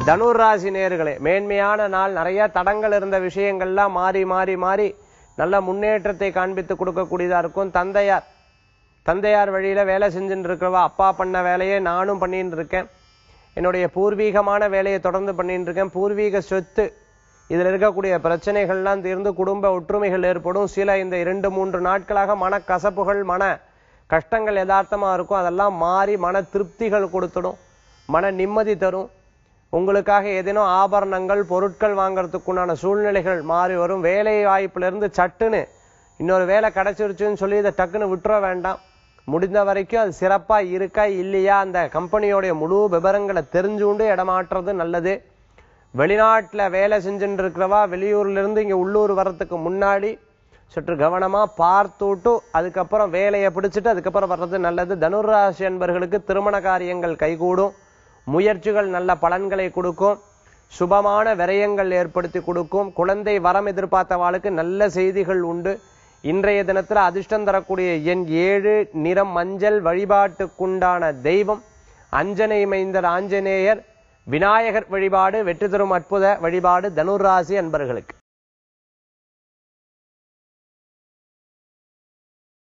தனுர் ராசி நேர்களே மேன்மையான நாள் நிறைய தடங்கள் இருந்த விஷயங்கள்லாம் மாறி மாறி மாறி நல்ல முன்னேற்றத்தை காண்பித்து கொடுக்கக்கூடியதா இருக்கும் தந்தையார் தந்தையார் வழியில வேலை செஞ்சுட்டு இருக்கிறவா அப்பா பண்ண வேலையை நானும் பண்ணிட்டு இருக்கேன் என்னுடைய பூர்வீகமான வேலையை தொடர்ந்து பண்ணிட்டு இருக்கேன் பூர்வீக சொத்து இதுல இருக்கக்கூடிய பிரச்சனைகள்லாம் தீர்ந்து குடும்ப ஒற்றுமைகள் ஏற்படும் சில இந்த இரண்டு மூன்று நாட்களாக மனக்கசப்புகள் மன கஷ்டங்கள் யதார்த்தமா இருக்கும் அதெல்லாம் மாறி மன திருப்திகள் கொடுத்துடும் மன நிம்மதி தரும் உங்களுக்காக ஏதேனும் ஆபரணங்கள் பொருட்கள் வாங்குறதுக்குண்டான சூழ்நிலைகள் மாறி வரும் வேலை வாய்ப்புல இருந்து சட்டுன்னு இன்னொரு வேலை கிடைச்சிருச்சுன்னு சொல்லி இதை டக்குன்னு விட்டுற வேண்டாம் முடிந்த வரைக்கும் அது சிறப்பா இருக்கா இல்லையா அந்த கம்பெனியோடைய முழு விவரங்களை தெரிஞ்சுண்டு இடமாற்றுறது நல்லது வெளிநாட்டுல வேலை செஞ்சுட்டு இருக்கிறவா வெளியூர்ல இருந்து இங்க உள்ளூர் வர்றதுக்கு முன்னாடி சற்று கவனமா பார்த்துட்டு அதுக்கப்புறம் வேலையை பிடிச்சிட்டு அதுக்கப்புறம் வர்றது நல்லது தனுராசி என்பர்களுக்கு திருமண காரியங்கள் கைகூடும் முயற்சிகள் நல்ல பலன்களை கொடுக்கும் சுபமான விரயங்கள் ஏற்படுத்தி கொடுக்கும் குழந்தை வரம் எதிர்பார்த்தவாளுக்கு நல்ல செய்திகள் உண்டு இன்றைய தினத்துல அதிர்ஷ்டம் தரக்கூடிய எண் ஏழு நிறம் மஞ்சள் வழிபாட்டுக்குண்டான தெய்வம் அஞ்சனை மைந்தர் ஆஞ்சநேயர் விநாயகர் வழிபாடு வெற்றி தரும் அற்புத வழிபாடு தனுராசி அன்பர்களுக்கு